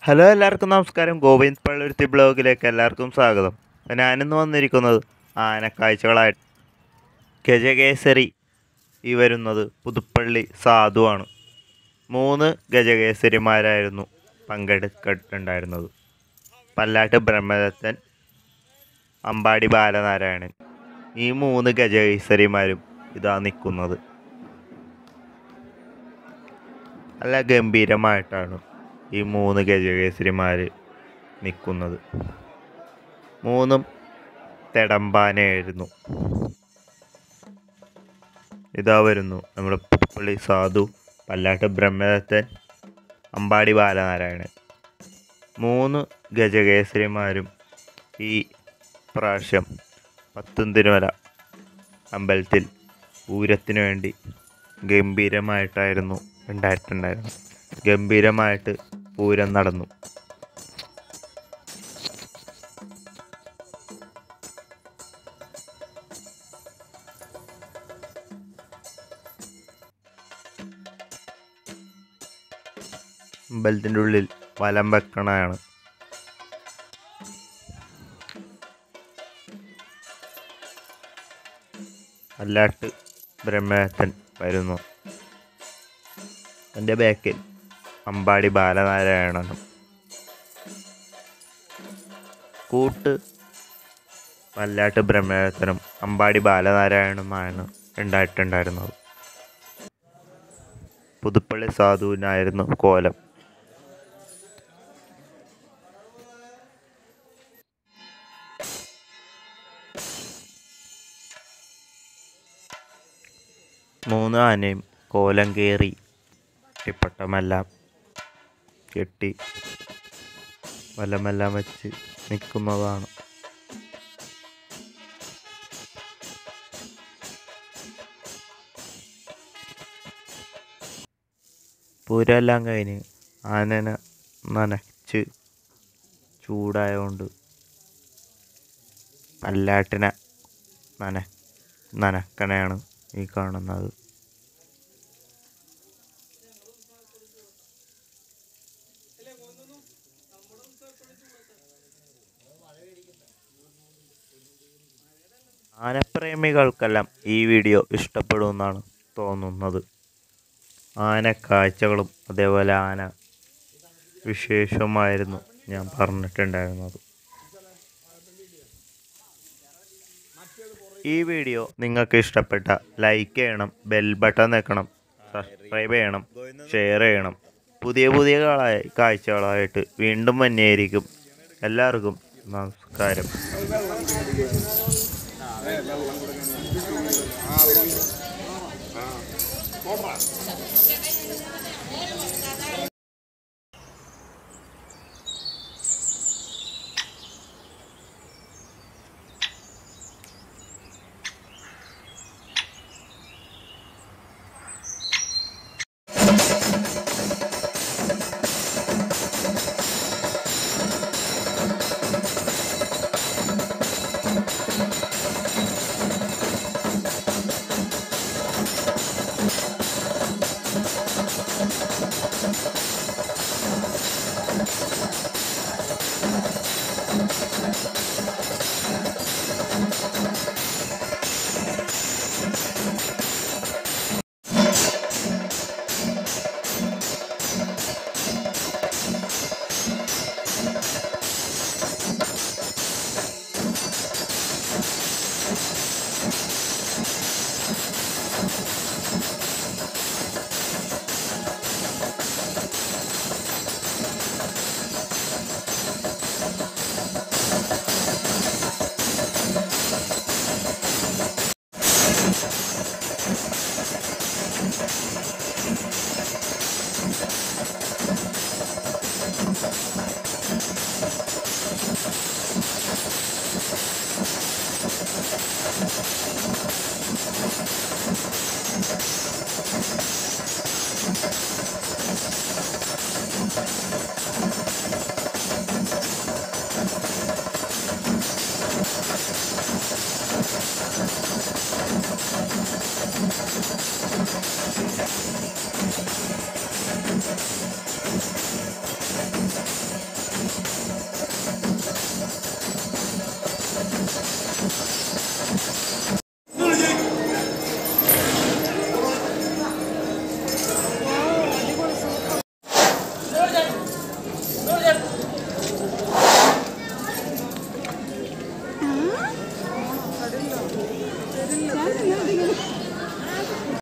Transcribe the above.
hello എല്ലാവർക്കും നമസ്കാരം ഗോവിന്ദ് പള്ളുരുത്തി ബ്ലോഗിലേക്ക് എല്ലാവർക്കും സ്വാഗതം ഞാനിന്ന് വന്നിരിക്കുന്നത് ആനക്കാഴ്ചകളായിട്ട് ഗജകേസരി ഈ വരുന്നത് പുതുപ്പള്ളി സാധുവാണ് മൂന്ന് ഗജകേസരിമാരായിരുന്നു പങ്കെടുക്കട്ടുണ്ടായിരുന്നത് പല്ലാട്ട് ബ്രഹ്മദത്തൻ അമ്പാടി ബാലനാരായണൻ ഈ മൂന്ന് ഗജകേസരിമാരും ഇതാ നിൽക്കുന്നത് നല്ല ഗംഭീരമായിട്ടാണ് ഈ മൂന്ന് ഗജകേസരിമാർ നിൽക്കുന്നത് മൂന്നും തെടമ്പാനയായിരുന്നു ഇതാ വരുന്നു നമ്മുടെ പുപ്പള്ളി സാധു പല്ലാട്ട് ബ്രഹ്മദത്തൻ അമ്പാടി ബാലനാരായണൻ മൂന്ന് ഗജകേസരിമാരും ഈ പ്രാവശ്യം പത്തുന്തിരുമല അമ്പലത്തിൽ പൂരത്തിന് വേണ്ടി ഗംഭീരമായിട്ടായിരുന്നു ഉണ്ടായിട്ടുണ്ടായിരുന്നത് ഗംഭീരമായിട്ട് പൂരം നടന്നു അമ്പലത്തിൻ്റെ ഉള്ളിൽ വലം വെക്കണതാണ് അല്ലാട്ട് ബ്രഹ്മേത്തൻ വരുന്നു എൻ്റെ ബാക്കിൽ അമ്പാടി ബാലനാരായണനും കൂട്ട് വല്ലാട്ട് ബ്രഹ്മേത്തനും അമ്പാടി ബാലനാരായണനുമാണ് ഉണ്ടായിട്ടുണ്ടായിരുന്നത് പുതുപ്പള്ളി സാധുവിനായിരുന്നു കോലം മൂന്ന് ആനയും കോലം കയറി കെട്ടിപ്പട്ടമെല്ലാം കെട്ടി വലമെല്ലാം വെച്ച് നിൽക്കുന്നതാണ് പൂരെല്ലാം കഴിഞ്ഞ് ആനനെ നനച്ച് ചൂടായതുകൊണ്ട് പല്ലാട്ടിനെ നന നനക്കണയാണ് ഈ കാണുന്നത് ആനപ്രേമികൾക്കെല്ലാം ഈ വീഡിയോ ഇഷ്ടപ്പെടുമെന്നാണ് തോന്നുന്നത് ആന കാഴ്ചകളും അതേപോലെ ആന വിശേഷമായിരുന്നു ഞാൻ പറഞ്ഞിട്ടുണ്ടായിരുന്നത് ഈ വീഡിയോ നിങ്ങൾക്ക് ഇഷ്ടപ്പെട്ട ലൈക്ക് ചെയ്യണം ബെൽ ബട്ടൺ നിൽക്കണം സബ്സ്ക്രൈബ് ചെയ്യണം ഷെയർ ചെയ്യണം പുതിയ പുതിയ കാളായി കാഴ്ചകളായിട്ട് വീണ്ടും വന്നെയായിരിക്കും എല്ലാവർക്കും നമസ്കാരം